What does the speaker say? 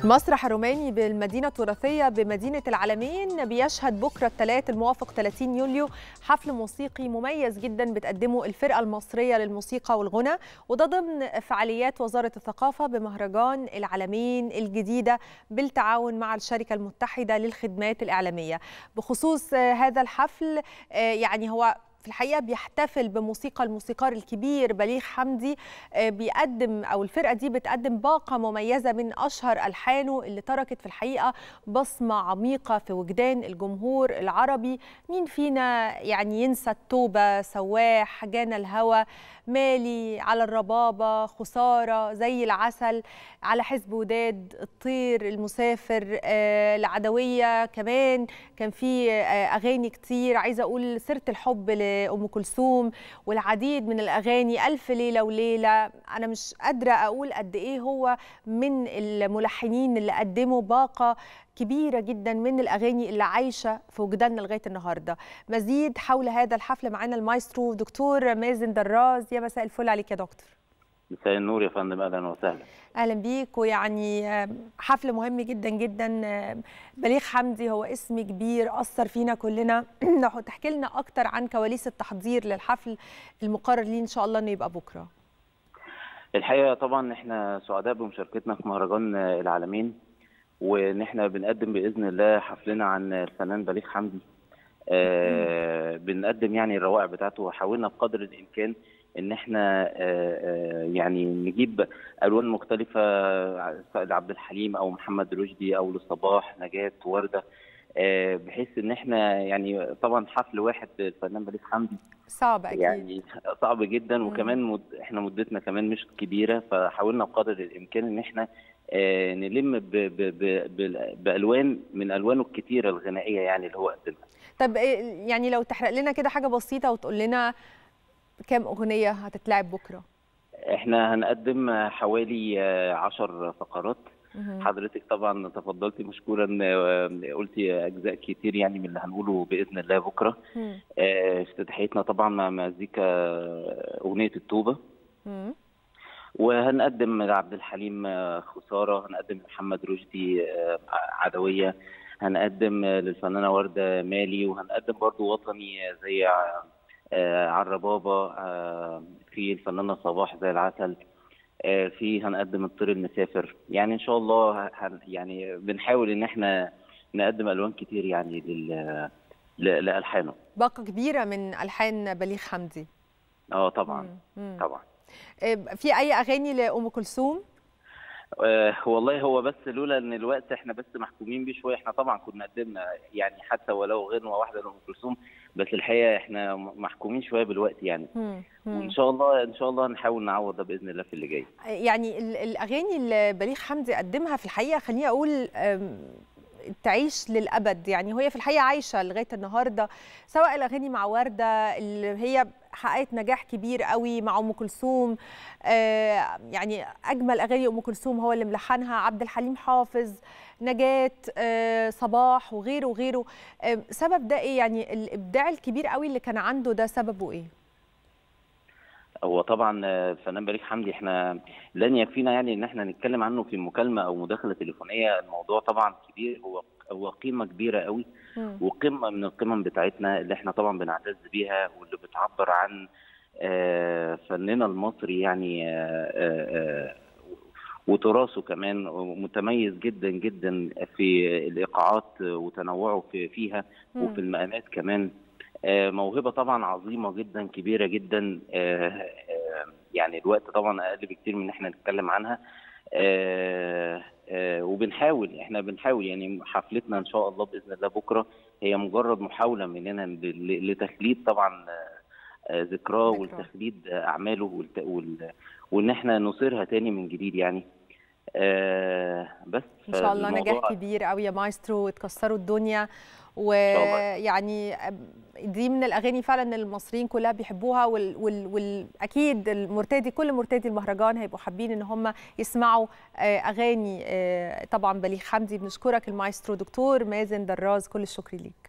المسرح الروماني بالمدينة التراثية بمدينة العالمين بيشهد بكرة الثلاث الموافق 30 يوليو حفل موسيقي مميز جدا بتقدمه الفرقة المصرية للموسيقى والغنى وده ضمن فعاليات وزارة الثقافة بمهرجان العالمين الجديدة بالتعاون مع الشركة المتحدة للخدمات الإعلامية بخصوص هذا الحفل يعني هو في الحقيقه بيحتفل بموسيقى الموسيقار الكبير بليغ حمدي بيقدم او الفرقه دي بتقدم باقه مميزه من اشهر الحانه اللي تركت في الحقيقه بصمه عميقه في وجدان الجمهور العربي مين فينا يعني ينسى التوبه سواح جانا الهوى مالي على الربابه خساره زي العسل على حزب وداد الطير المسافر العدويه كمان كان في اغاني كتير عايزه اقول سيره الحب ام كلثوم والعديد من الاغاني الف ليله وليله انا مش قادره اقول قد ايه هو من الملحنين اللي قدموا باقه كبيره جدا من الاغاني اللي عايشه في وجداننا لغايه النهارده مزيد حول هذا الحفل معانا المايسترو دكتور مازن دراز يا مساء الفل عليك يا دكتور مساء النور يا فندم اهلا وسهلا اهلا بيك ويعني حفل مهم جدا جدا بليغ حمدي هو اسم كبير اثر فينا كلنا لو تحكي لنا اكتر عن كواليس التحضير للحفل المقرر ليه ان شاء الله انه يبقى بكره الحقيقه طبعا احنا سعداء بمشاركتنا في مهرجان العالمين وان احنا بنقدم باذن الله حفلنا عن الفنان بليغ حمدي آه بنقدم يعني الروائع بتاعته وحاولنا بقدر الامكان ان احنا آه يعني نجيب الوان مختلفه سواء لعبد الحليم او محمد رشدي او لصباح نجاة ورده آه بحيث ان احنا يعني طبعا حفل واحد الفنان بليغ حمدي صعب اكيد يعني صعب جدا وكمان مد احنا مدتنا كمان مش كبيره فحاولنا بقدر الامكان ان احنا آه نلم ب ب ب بالوان من الوانه الكتيره الغنائيه يعني اللي هو قدمها طب يعني لو تحرق لنا كده حاجه بسيطه وتقول لنا كام اغنيه هتتلعب بكره احنا هنقدم حوالي عشر فقرات حضرتك طبعا تفضلتي مشكورا قلتي اجزاء كتير يعني من اللي هنقوله باذن الله بكره اه افتتاحيتنا طبعا مع مزيكا اغنيه التوبه مم. وهنقدم لعبد الحليم خساره هنقدم لمحمد رشدي عدويه هنقدم للفنانه ورده مالي وهنقدم برضو وطني زي آه عالربابه آه في الفنانه صباح زي العسل آه في هنقدم الطير المسافر يعني ان شاء الله هن يعني بنحاول ان احنا نقدم الوان كتير يعني لل لالحانه باقه كبيره من الحان بليغ حمدي اه طبعا مم. طبعا في اي اغاني لام كلثوم آه والله هو بس لولا ان الوقت احنا بس محكومين بيه شويه احنا طبعا كنا قدمنا يعني حتى ولو غنوه واحده لام كلثوم بس الحقيقه احنا محكومين شويه بالوقت يعني مم. مم. وان شاء الله ان شاء الله نحاول نعوض ده باذن الله في اللي جاي يعني الاغاني اللي بليغ حمدي قدمها في الحقيقه خليني اقول تعيش للابد يعني وهي في الحقيقه عايشه لغايه النهارده سواء الاغاني مع ورده اللي هي حققت نجاح كبير قوي مع ام كلثوم آه يعني اجمل اغاني ام كلثوم هو اللي ملحنها عبد الحليم حافظ نجاة آه صباح وغيره وغيره آه سبب ده ايه يعني الابداع الكبير قوي اللي كان عنده ده سببه ايه هو طبعا الفنان بليغ حمدي احنا لن يكفينا يعني ان احنا نتكلم عنه في مكالمه او مداخله تليفونيه الموضوع طبعا كبير هو هو قيمه كبيره قوي وقمه من القمم بتاعتنا اللي احنا طبعا بنعتز بيها واللي بتعبر عن فننا المصري يعني وتراثه كمان متميز جدا جدا في الايقاعات وتنوعه في فيها وفي المقامات كمان موهبه طبعا عظيمه جدا كبيره جدا يعني الوقت طبعا اقل بكتير من ان احنا نتكلم عنها وبنحاول احنا بنحاول يعني حفلتنا ان شاء الله باذن الله بكره هي مجرد محاوله مننا لتخليد طبعا ذكراه ولتخليد اعماله وان احنا نصيرها تاني من جديد يعني آه بس ان شاء الله نجاح كبير قوي يا مايسترو وتكسروا الدنيا ويعني دي من الاغاني فعلا المصريين كلها بيحبوها والاكيد المرتدي كل مرتدي المهرجان هيبقوا حابين ان هم يسمعوا اغاني طبعا بليغ حمدي بنشكرك المايسترو دكتور مازن دراز كل الشكر ليك